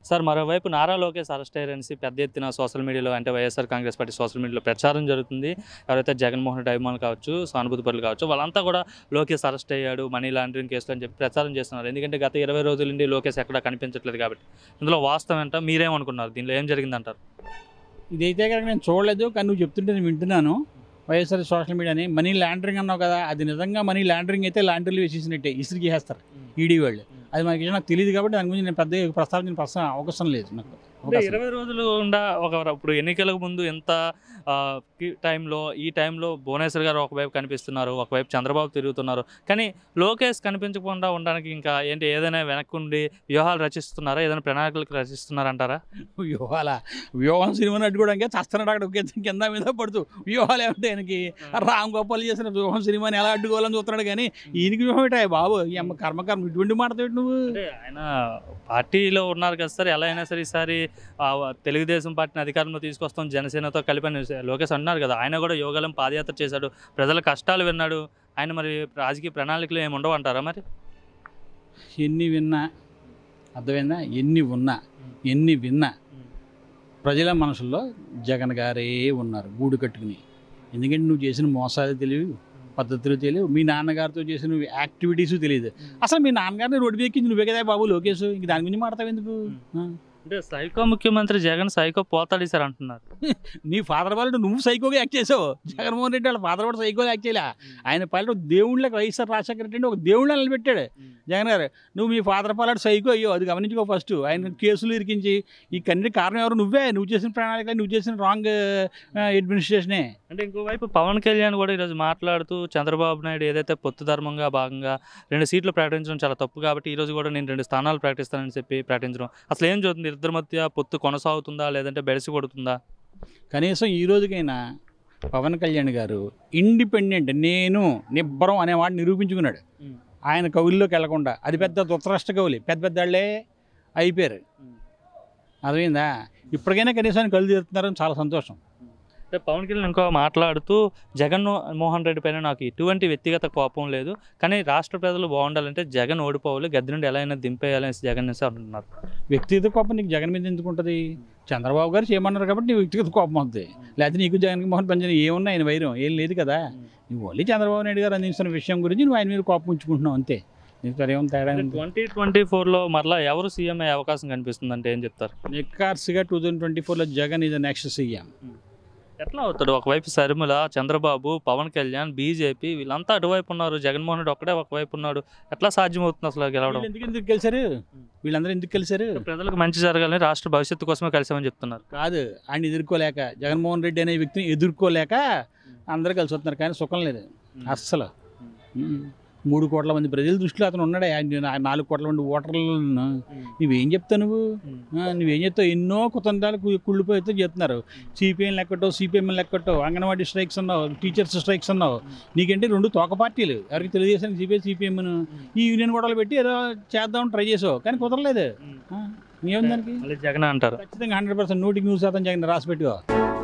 Sir మరోవైపు Nara Lokesh arrest అయ్యారనేసి పెద్ద ఎత్తున సోషల్ మీడియాలో అంటే వైఎస్ఆర్ కాంగ్రెస్ పార్టీ సోషల్ మీడియాలో ప్రచారం జరుగుతుంది ఎవరైతే జగన్మోహన్ రెడ్డి అభిమానులు కావచ్చు సానుభూతి పరులు కావచ్చు వాళ్ళంతా కూడా లోకేష్ అరెస్ట్ అయ్యాడు మనీ లాండరింగ్ కేసులు అని చెప్పి ప్రచారం చేస్తున్నారు ఎందుకంటే గత ఇరవై రోజుల నుండి లోకేష్ ఎక్కడ కనిపించట్లేదు కాబట్టి ఇందులో వాస్తవం ఏంటో మీరేమనుకున్నారు దీనిలో ఏం జరిగిందంటారు ఇదైతే కనుక నేను చూడలేదు కానీ నువ్వు చెప్తుంటే నేను వింటున్నాను వైఎస్ఆర్ సోషల్ మీడియాని మనీ లాండరింగ్ అన్నావు కదా అది నిజంగా మనీ లాండరింగ్ అయితే లాండరీలు వేసేసినట్టే ఇసురికి చేస్తారు ఈడీ వాళ్ళు అది మనకి నాకు తెలియదు కాబట్టి దాని గురించి నేను పెద్ద ప్రస్తావన ప్రశ్న అవకాశం లేదు నాకు అంటే అవకాశం లేదు. ఇరవై రోజులు ఉండ ఒక ఇప్పుడు ఎన్నికలకు ముందు ఎంత ఆ, కి- టైంలో ఈ టైంలో భువనేశ్వర్ గారు ఒకవైపు కనిపిస్తున్నారు ఒకవైపు చంద్రబాబు తిరుగుతున్నారు కానీ లోకేష్ కనిపించకుండా ఉండడానికి ఇంకా ఏంటి ఏదైనా వెనక్కుండి వ్యూహాలు రచిస్తున్నారా ఏదైనా ప్రణాళికలు రచిస్తున్నారంటారా వ్యూహాల వ్యూహం సినిమా అడ్డుకోవడానికి చస్తున్నాడు అక్కడ ఒకే కింద మీద పడుతూ వ్యూహాలు ఏమిటి ఆయనకి రామ్ గోపాల్ చేసిన వ్యూహం సినిమాని ఎలా అడ్డుకోవాలని చూస్తున్నాడు కానీ ఈయనకి వ్యూహం ఏంటా బాబు ఈ అమ్మ కర్మకర్మ ఇటువంటి మాట్లాడు నువ్వు అంటే ఆయన పార్టీలో ఉన్నారు కదా సార్ ఎలా అయినా సరే ఈసారి ఆ, తెలుగుదేశం పార్టీని అధికారంలో తీసుకొస్తాం జనసేనతో కలిపి అని లోకేష్ అన్నారు కదా ఆయన కూడా యోగాలం పాదయాత్ర చేశాడు ప్రజల కష్టాలు విన్నాడు ఆయన మరి రాజకీయ ప్రణాళికలు ఏమి ఉండవు అంటారా మరి ఎన్ని విన్నా అర్థమైందా ఎన్ని ఉన్నా ఎన్ని విన్నా ప్రజల మనసుల్లో జగన్ గారే ఉన్నారు గూడు కట్టుకుని ఎందుకంటే నువ్వు చేసిన మోసాలు తెలియవు పద్ధతులు తెలియవు మీ నాన్నగారితో చేసిన యాక్టివిటీస్ తెలియదు అసలు మీ నాన్నగారిని రోడ్డు ఎక్కింది నువ్వే కదా బాబు లోకేష్ ఇంక దాని గురించి మాట్లాడతావు ఎందుకు ఆ. అంటే సైకో ముఖ్యమంత్రి జగన్ సైకో పోతాడు సార్ అంటున్నారు నీ ఫాదర్ వాళ్ళు నువ్వు సైకోగా యాక్ట్ చేసావు జగన్మోహన్ రెడ్డి వాళ్ళ ఫాదర్ కూడా సైకోగా యాక్ట్ చేయలే ఆయన పాలన దేవుళ్ళకి వైఎస్ఆర్ రాజశేఖర రెడ్డి అంటే ఒక దేవుళ్ళని నిలబెట్టాడు జగన్ గారు నువ్వు మీ ఫాదర్ పాలాడు సైకో అయ్యో అది గమనించుకో ఫస్ట్ ఆయన కేసులు ఇరికించి ఈ కన్నీ కారణం ఎవరు నువ్వే నువ్వు చేసిన ప్రణాళిక నువ్వు చేసిన రాంగ్ అడ్మినిస్ట్రేషనే అంటే ఇంకోవైపు పవన్ కళ్యాణ్ కూడా ఈరోజు మాట్లాడుతూ చంద్రబాబు నాయుడు ఏదైతే పొత్తు ధర్మంగా భాగంగా రెండు సీట్లు ప్రకటించడం చాలా తప్పు కాబట్టి ఈరోజు కూడా నేను రెండు స్థానాలు ప్రకటిస్తానని చెప్పి ప్రకటించడం అసలు ఏం జరుగుతుంది ఇద్దరి మధ్య పొత్తు కొనసాగుతుందా లేదంటే బెడిసి కొడుతుందా కనీసం ఈ రోజుకైనా పవన్ కళ్యాణ్ గారు ఇండిపెండెంట్ నేను నిబ్బరం అనేవాడు నిరూపించుకున్నాడు ఆయన కవుల్లోకి వెళ్లకుండా అది పెద్ద దుత్తరాష్ట్ర కవులు పెద్ద పెద్ద వాళ్ళే అయిపోయారు అర్థమైందా ఇప్పటికైనా కనీసం ఆయన కళ్ళు తీరుతున్నారని చాలా సంతోషం అంటే పవన్ కళ్యాణ్ ఇంకో మాట్లాడుతూ జగన్ మోహన్ రెడ్డి పైన నాకు ఎటువంటి వ్యక్తిగత కోపం లేదు కానీ రాష్ట్ర ప్రజలు బాగుండాలంటే జగన్ ఓడిపోవాలి గద్దె నుండి ఎలా అయినా దింపేయాలని జగన్ అనేసి అంటున్నారు వ్యక్తిగత కోపం నీకు జగన్ మీద ఎందుకు ఉంటుంది చంద్రబాబు గారు చేయమన్నారు కాబట్టి నీ వ్యక్తిగత కోపం వస్తుంది లేకపోతే నీకు జగన్ మోహన్ పంచని ఏమున్నా ఆయన వైరం ఏం లేదు కదా నువ్వు ఓన్లీ చంద్రబాబు నాయుడు గారు అందించిన విషయం గురించి నువ్వు ఆయన మీద కోపం ఉంచుకుంటున్నావు అంతే నీకు మరి ఏం తేడా ఉంది? ట్వంటీ ట్వంటీ ఫోర్లో మరలా ఎవరు సీఎం అయ్యే అవకాశం కనిపిస్తుంది అంటే ఏం చెప్తారు నిక్కార్సిగా టూ థౌజండ్ ట్వంటీ ఫోర్లో జగన్ ఇది నెక్స్ట్ సీఎం ఎట్లా అవుతాడు ఒకవైపు సరిముల చంద్రబాబు పవన్ కళ్యాణ్ బీజేపీ వీళ్ళంతా అటువైపు ఉన్నారు జగన్మోహన్ రెడ్డి ఒక్కడే ఒకవైపు ఉన్నాడు ఎట్లా సాధ్యమవుతుంది అసలు గెలవడం వీళ్ళు ఎందుకు ఎందుకు కలిసారు వీళ్ళందరూ ఎందుకు కలిసారు ప్రజలకు మంచి జరగాలని రాష్ట్ర భవిష్యత్తు కోసమే కలిసామని చెప్తున్నారు కాదు ఆయన ఎదుర్కోలేక జగన్మోహన్ రెడ్డి అనే వ్యక్తిని ఎదుర్కోలేక అందరూ కలిసి వస్తున్నారు కానీ సుఖం లేదు అస్సలు ఉమ్. మూడు కోట్ల మంది ప్రజల దృష్టిలో అతను ఉన్నాడే ఆయన నా- నాలుగు కోట్ల మంది ఓటర్లను నువ్వేం చెప్తావు నువ్వు ఆ, నువ్వేం చెప్తావు ఎన్నో కుతంత్రాలు కు- కుళ్ళిపోయితే చెప్తున్నారు సిపిఎం లెక్కటో సిపిఎం లెక్కటో అంగన్వాడీ స్ట్రైక్స్ అన్నావు టీచర్స్ స్ట్రైక్స్ అన్నావు నీకంటే రెండు తోక పార్టీలు ఎవరికి తెలుగుదేశం సిపిఐ సిపిఎంను ఈ యూనియన్ గొడవలు పెట్టి ఏదో చేద్దామని ట్రై చేసావు కానీ కుదరలేదు ఆ, ఏముంది దానికి మళ్ళీ జగన్ అంటారు ఖచ్చితంగా హండ్రెడ్ పర్సెంట్ నూటికి నూరు శాతం జగన్ రాసి పెట్టుకో